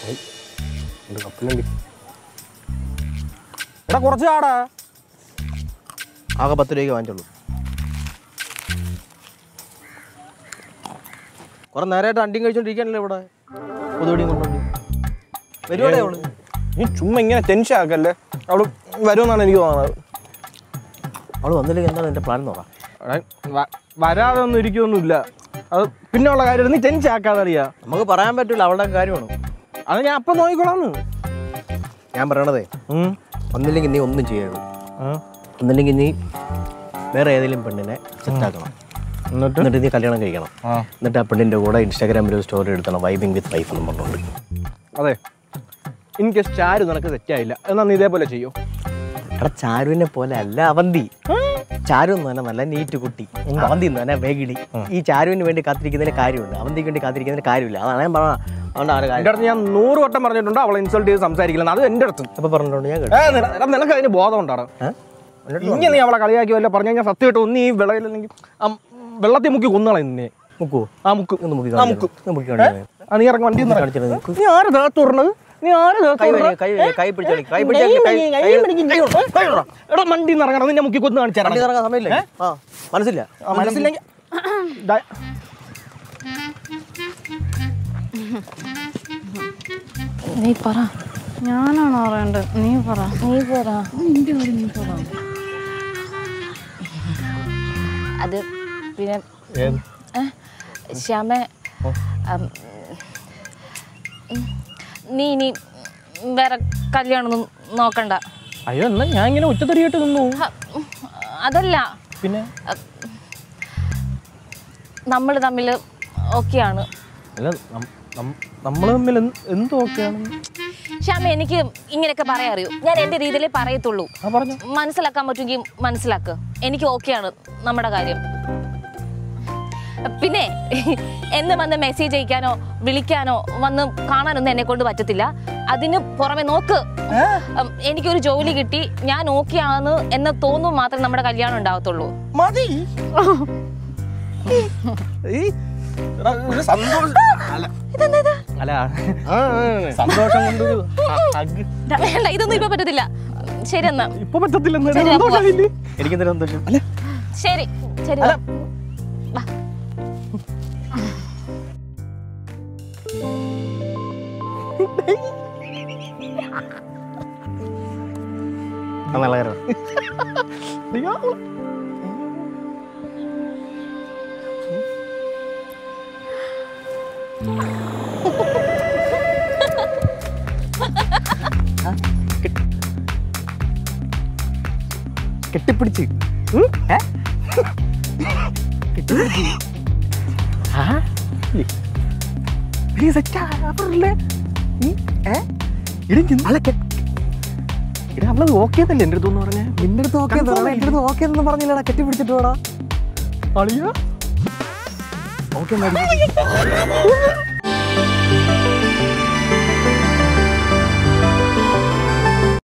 ഇത് കപ്പലുണ്ട് എടാ കുറച്ച് ആടാ ആകെ പത്ത് രൂപയ്ക്ക് വാങ്ങിച്ചുള്ളൂ കുറെ നേരമായിട്ട് അണ്ടിയും കഴിച്ചോണ്ടിരിക്കാനല്ലേ ഇവിടെ പുതുവടിയും കൊണ്ടുണ്ട് വരുവാടേ അവള് നീ ചുമ്മാ ഇങ്ങനെ ടെൻഷൻ ആക്കല്ലേ അവള് വരുമെന്നാണ് എനിക്ക് തോന്നുന്നത് അവള് വന്നില്ലെങ്കിൽ എന്താണ് എൻ്റെ പ്ലാൻ നോക്കാം എടാ, വ- വരാതെ ഒന്നും ഇരിക്കൊന്നുമില്ല അത് പിന്നെ ഉള്ള കാര്യം നീ ടെൻഷൻ ആക്കാതെ അറിയാ നമുക്ക് പറയാൻ പറ്റില്ല അവളുടെ കാര്യമാണ് അത് ഞാൻ അപ്പം നോക്കിക്കോളാന്ന് ഞാൻ പറയണതേ ഉം. ഒന്നില്ലെങ്കിൽ നീ ഒന്നും ചെയ്യരുത് ആ. ഒന്നില്ലെങ്കിൽ നീ വേറെ ഏതെങ്കിലും പെണ്ണിനെ സെറ്റാക്കണം എന്നിട്ട് എന്നിട്ട് നീ കല്യാണം കഴിക്കണം ആ എന്നിട്ട് ആ പെണ്ണിൻ്റെ കൂടെ ഇൻസ്റ്റാഗ്രാമിൽ ഒരു സ്റ്റോറി എടുത്തണം വൈബിങ് വിത്ത് വൈഫ് എന്ന് പറഞ്ഞുകൊണ്ട് അതെ ഇൻ കേസ് ചാരു നിനക്ക് സെറ്റായില്ല എന്നാ നീ ഇതേപോലെ ചെയ്യോ എടാ ചാരുവിനെ പോലെ അല്ല അവന്തി ചാരു എന്ന് പറഞ്ഞാൽ നല്ല നീറ്റ് കുട്ടി അവന്തി എന്ന് പറഞ്ഞാൽ വേഗിടി ഈ ചാരുവിന് വേണ്ടി കാത്തിരിക്കുന്നതിന് കാര്യമുണ്ട് അവന്തിക്ക് വേണ്ടി കാത്തിരിക്കുന്നതിന് കാര്യമില്ല അതാണ് ഞാൻ പറഞ്ഞ അതുകൊണ്ട് ആ ഒരു എൻ്റെ കാര്യം അടുത്ത് ഞാൻ നൂറ് വട്ടം പറഞ്ഞിട്ടുണ്ട് അവളെ ഇൻസൾട്ട് ചെയ്ത് സംസാരിക്കില്ല അത് എൻ്റെ അടുത്ത് അപ്പൊ പറഞ്ഞിട്ടുണ്ട് ഞാൻ കേട്ടു ഏ, നിന- എടാ, നിനക്ക് അതിന് ബോധം ഉണ്ടാണ് ഏ? എന്നിട്ട് ഇങ്ങനെ നീ അവളെ കളിയാക്കി വല്ല പറഞ്ഞു കഴിഞ്ഞാൽ സത്യമായിട്ട് ഒന്ന് ഈ വിളയില്ലെങ്കിൽ ആ വെള്ളത്തിൽ മുക്കി കൊന്നളെ നിന്നെ മുക്കുവോ ആ മുക്ക് ഒന്ന് മുക്കി ആ കാണിച്ചു മുക്ക് ഒന്ന് മുക്കി കാണിച്ചു ആ നീ ഇറങ്ങി വണ്ടി കാണിച്ചിട്ട് നിൽക്ക്. നീ ആര് ദേഹത്ത് പറഞ്ഞത് നീ ആര് ദേഹത്ത് കൈ തൊടുന്നത്? വരി, കൈ വരി, കൈ പിടിച്ചോളി കൈ കൈ പിടിച്ചാ കൈ പിടിക്ക്, കൈ പിടിക്ക്, കൈ പിടിക്ക്. കൈ വിടടാ. എടാ മണ്ടി ഇറങ്ങണം നിന്നെ മുക്കി കൊന്നു കാണിച്ചാ വണ്ടി ഇറങ്ങാൻ സമയമില്ലേ ആ മനസ്സില്ല മനസ്സില്ലെങ്കിൽ ദാ- നീ പറ ഞാനാണോ പറയണ്ടത് നീ പറ നീ പറ നിന്റെ കാര്യം നീ പറ അത് പിന്നെ ഏത്? ഏ, ശ്യാമ ഉം, ഉം, നീ ഇനി വേറെ കല്യാണമൊന്നും നോക്കണ്ട അയ്യോ എന്നാ ഞാൻ ഇങ്ങനെ ഒറ്റത്തടിയായിട്ട് നിന്നു ഹ, ഉം, അതല്ല പിന്നെ നമ്മൾ തമ്മിൽ ഓക്കെയാണ് അല്ല നമ്മൾ തമ്മിൽ എന്ത് എന്തൊക്കെയാണ് ശ്യാമ എനിക്ക് ഇങ്ങനെയൊക്കെ പറയാൻ അറിയൂ ഞാൻ എൻ്റെ രീതിയിലേ പറയത്തുള്ളൂ ആ പറഞ്ഞു മനസ്സിലാക്കാൻ പറ്റുമെങ്കിൽ മനസ്സിലാക്ക് എനിക്ക് ഓക്കെയാണ് നമ്മുടെ കാര്യം പിന്നെ എന്ന് വന്ന് മെസ്സേജ് അയക്കാനോ വിളിക്കാനോ വന്ന് കാണാനൊന്നും എന്നെ കൊണ്ട് പറ്റത്തില്ല അതിന് പുറമെ നോക്ക് ഉം, എനിക്കൊരു ജോലി കിട്ടി ഞാൻ ഓക്കെ ആണെന്ന് എന്ന് തോന്നുമ്പോൾ മാത്രമേ നമ്മുടെ കല്യാണം ഉണ്ടാവത്തുള്ളൂ മതി ഈ, എടാ, ഒരു സന്തോഷം അല്ല അല്ല ആ, ആ, സന്തോഷം കൊണ്ട് ഒരു hug. ദാ, വേണ്ട ഇതൊന്നും ഇപ്പൊ പറ്റത്തില്ല ശരി എന്നാ ഇപ്പൊ പറ്റത്തില്ല എന്നാ, ശരി, അപ്പോ. സന്തോഷമായില്ലേ? എനിക്കെന്തിനാ സന്തോഷം അല്ല ശരി ശരി അല്ല. വാ. ആ, നല്ല കാര്യം അയ്യോ. കെട്ടിപ്പിടിച്ച് ഉം? ഏ? കെട്ടിപ്പിടിച്ച് ആ? നീ സെറ്റാ പറഞ്ഞില്ലേ ഉം? ഏ? ഇടി അല്ല കെ- ഇടി അവളത് ഓക്കെ എന്നല്ലേ എൻ്റെ അടുത്ത് പറഞ്ഞേ നിന്റെ അടുത്ത് ഓക്കെ Confirm എന്റെ അടുത്ത് ഓക്കെ എന്ന് പറഞ്ഞില്ലടാ കെട്ടിപ്പിടിച്ചിട്ട് വേടാ അളിയ ഓക്കെ